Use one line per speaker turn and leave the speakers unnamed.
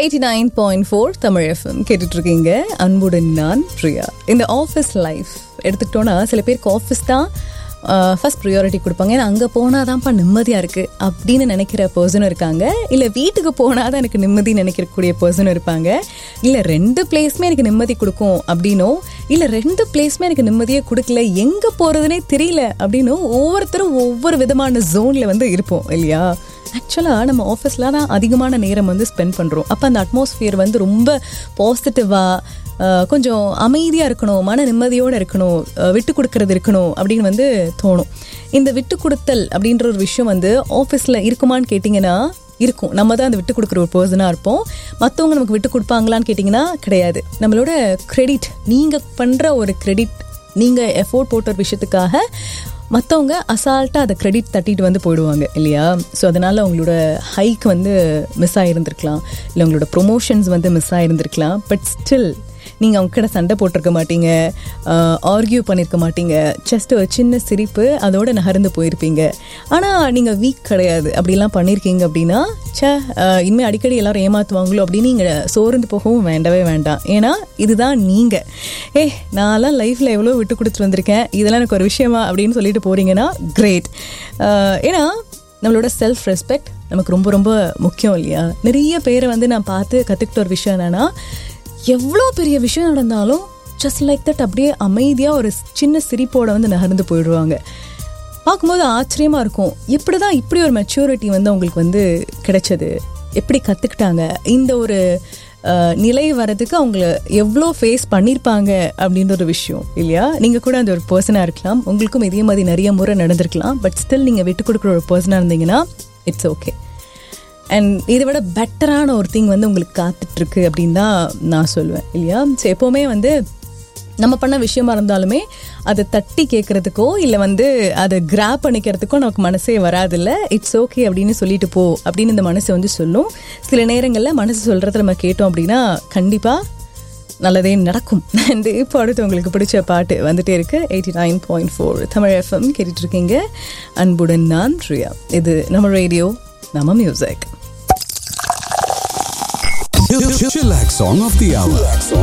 Eighty nine point four Tamil FM கேட்டுட்டு இருக்கீங்க அன்புடன் நான் பிரியா இந்த ஆஃபீஸ் லைஃப் எடுத்துக்கிட்டோன்னா சில பேருக்கு ஆஃபீஸ் தான் ஃபர்ஸ்ட் ப்ரியாரிட்டி கொடுப்பாங்க ஏன்னா அங்கே போனால் தான்ப்பா நிம்மதியாக இருக்குது அப்படின்னு நினைக்கிற பர்சனும் இருக்காங்க இல்லை வீட்டுக்கு போனால் தான் எனக்கு நிம்மதி நினைக்கக்கூடிய பர்சனும் இருப்பாங்க இல்லை ரெண்டு பிளேஸுமே எனக்கு நிம்மதி கொடுக்கும் அப்படின்னும் இல்லை ரெண்டு பிளேஸுமே எனக்கு நிம்மதியே கொடுக்கல எங்கே போகிறதுனே தெரியல அப்படின்னும் ஒவ்வொருத்தரும் ஒவ்வொரு விதமான ஜோனில் வந்து இருப்போம் இல்லையா ஆக்சுவலாக நம்ம ஆஃபீஸில் தான் அதிகமான நேரம் வந்து ஸ்பெண்ட் பண்ணுறோம் அப்போ அந்த அட்மாஸ்ஃபியர் வந்து ரொம்ப பாசிட்டிவாக கொஞ்சம் அமைதியாக இருக்கணும் மன நிம்மதியோடு இருக்கணும் அஹ் விட்டு கொடுக்கறது இருக்கணும் அப்படின்னு வந்து தோணும் இந்த விட்டு கொடுத்தல் அப்படின்ற ஒரு விஷயம் வந்து ஆஃபீஸில் இருக்குமான்னு கேட்டிங்கன்னா இருக்கும் நம்ம தான் அந்த விட்டு கொடுக்குற ஒரு பர்சனாக இருப்போம் மற்றவங்க நமக்கு விட்டு கொடுப்பாங்களான்னு கேட்டிங்கன்னா கிடையாது நம்மளோட கிரெடிட் நீங்கள் பண்ணுற ஒரு கிரெடிட் நீங்கள் எஃபோர்ட் போட்ட ஒரு விஷயத்துக்காக மற்றவங்க அசால்ட்டாக அதை கிரெடிட் தட்டிட்டு வந்து போயிடுவாங்க இல்லையா ஸோ அதனால் உங்களோட ஹைக் வந்து மிஸ் ஆகிருந்திருக்கலாம் இல்லை உங்களோட ப்ரொமோஷன்ஸ் வந்து மிஸ் ஆகிருந்திருக்கலாம் பட் ஸ்டில் நீங்கள் அவங்க கிட்ட சண்டை போட்டிருக்க மாட்டீங்க ஆர்கியூ பண்ணியிருக்க மாட்டீங்க ஜஸ்ட் ஒரு சின்ன சிரிப்பு அதோட நகர்ந்து போயிருப்பீங்க ஆனால் நீங்கள் வீக் கிடையாது அப்படிலாம் பண்ணியிருக்கீங்க அப்படின்னா சே இனிமேல் அடிக்கடி எல்லாரும் ஏமாற்றுவாங்களோ அப்படின்னு நீங்கள் சோர்ந்து போகவும் வேண்டவே வேண்டாம் ஏன்னா இதுதான் நீங்கள் ஏ நான்லாம் லைஃப்பில் எவ்வளோ விட்டு கொடுத்துட்டு வந்திருக்கேன் இதெல்லாம் எனக்கு ஒரு விஷயமா அப்படின்னு சொல்லிட்டு போகிறீங்கன்னா கிரேட் ஏன்னா நம்மளோட செல்ஃப் ரெஸ்பெக்ட் நமக்கு ரொம்ப ரொம்ப முக்கியம் இல்லையா நிறைய பேரை வந்து நான் பார்த்து கற்றுக்கிட்ட ஒரு விஷயம் என்னென்னா எவ்வளோ பெரிய விஷயம் நடந்தாலும் ஜஸ்ட் லைக் தட் அப்படியே அமைதியாக ஒரு சின்ன சிரிப்போட வந்து நகர்ந்து போயிடுவாங்க பார்க்கும்போது ஆச்சரியமாக இருக்கும் எப்படி தான் இப்படி ஒரு மெச்சூரிட்டி வந்து அவங்களுக்கு வந்து கிடைச்சது எப்படி கற்றுக்கிட்டாங்க இந்த ஒரு அஹ், நிலை வரதுக்கு அவங்கள எவ்வளோ ஃபேஸ் பண்ணியிருப்பாங்க அப்படின்ற ஒரு விஷயம் இல்லையா நீங்கள் கூட அந்த ஒரு பர்சனாக இருக்கலாம் உங்களுக்கும் இதே மாதிரி நிறைய முறை நடந்திருக்கலாம் பட் ஸ்டில் நீங்கள் விட்டு கொடுக்குற ஒரு பர்சனாக இருந்தீங்கன்னா இட்ஸ் ஓகே அண்ட் இதை விட பெட்டரான ஒரு திங் வந்து உங்களுக்கு காத்துட்ருக்கு அப்படின்னு தான் நான் சொல்லுவேன் இல்லையா ஸோ எப்போவுமே வந்து நம்ம பண்ண விஷயமா இருந்தாலுமே அதை தட்டி கேட்குறதுக்கோ இல்லை வந்து அதை கிராப் பண்ணிக்கிறதுக்கோ நமக்கு மனசே வராதில்ல இட்ஸ் ஓகே அப்படின்னு சொல்லிட்டு போ அப்படின்னு இந்த மனசு வந்து சொல்லும் சில நேரங்களில் மனசு சொல்கிறத நம்ம கேட்டோம் அப்படின்னா கண்டிப்பாக நல்லதே நடக்கும் அண்ட் இப்போ அடுத்து உங்களுக்கு பிடிச்ச பாட்டு வந்துட்டே இருக்கு eighty nine point four Tamil FM கேட்டுட்டு இருக்கீங்க அன்புடன் நான் ரியா இது நம்ம ரேடியோ நம்ம music
Chillax song of the hour.